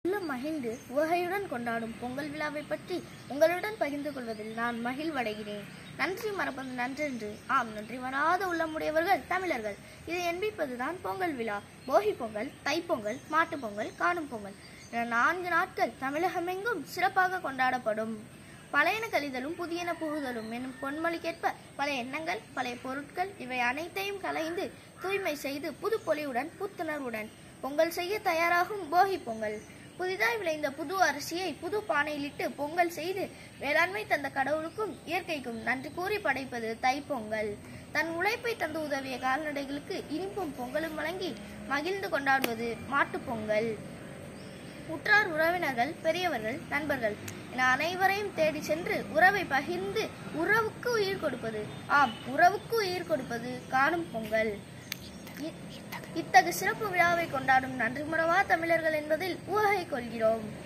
உள்ளம் மகிழ்ந்து உவகையுடன் கொண்டாடும் பொங்கல் விழாவை பற்றி உங்களுடன் பகிர்ந்து கொள்வதில் நான் மகிழ்வடைகிறேன் நன்றி மறப்பது நன்றென்று ஆம் நன்றி வராத உள்ளமுடையவர்கள் தமிழர்கள் இதை என்பிப்பதுதான் பொங்கல் விழா போகி பொங்கல் தைப்பொங்கல் மாட்டுப் பொங்கல் காணும் பொங்கல் என நான்கு நாட்கள் தமிழகமெங்கும் சிறப்பாக கொண்டாடப்படும் பழையன கழிதலும் புதியன புகுதலும் என்னும் பொன்மொழிக்கேற்ப பழைய எண்ணங்கள் பழைய பொருட்கள் இவை அனைத்தையும் கலைந்து தூய்மை செய்து புது பொலிவுடன் புத்துணர்வுடன் பொங்கல் செய்ய தயாராகும் போகி பொங்கல் புதிதாய் விளைந்த புது அரிசியை புது பானையிலிட்டு பொங்கல் செய்து வேளாண்மை தந்த கடவுளுக்கும் இயற்கைக்கும் நன்றி கூறி படைப்பது தைப்பொங்கல் தன் உழைப்பை தந்து உதவிய கால்நடைகளுக்கு இனிப்பும் பொங்கலும் வழங்கி மகிழ்ந்து கொண்டாடுவது மாட்டுப் பொங்கல் உற்றார் உறவினர்கள் பெரியவர்கள் நண்பர்கள் என அனைவரையும் தேடி சென்று உறவை பகிர்ந்து உறவுக்கு உயிர் கொடுப்பது ஆம் உறவுக்கு உயிர் கொடுப்பது காணும் பொங்கல் இ- இத்தகு சிறப்பு விழாவை கொண்டாடும் நன்றி மறவா தமிழர்கள் என்பதில் உவகை கொள்கிறோம்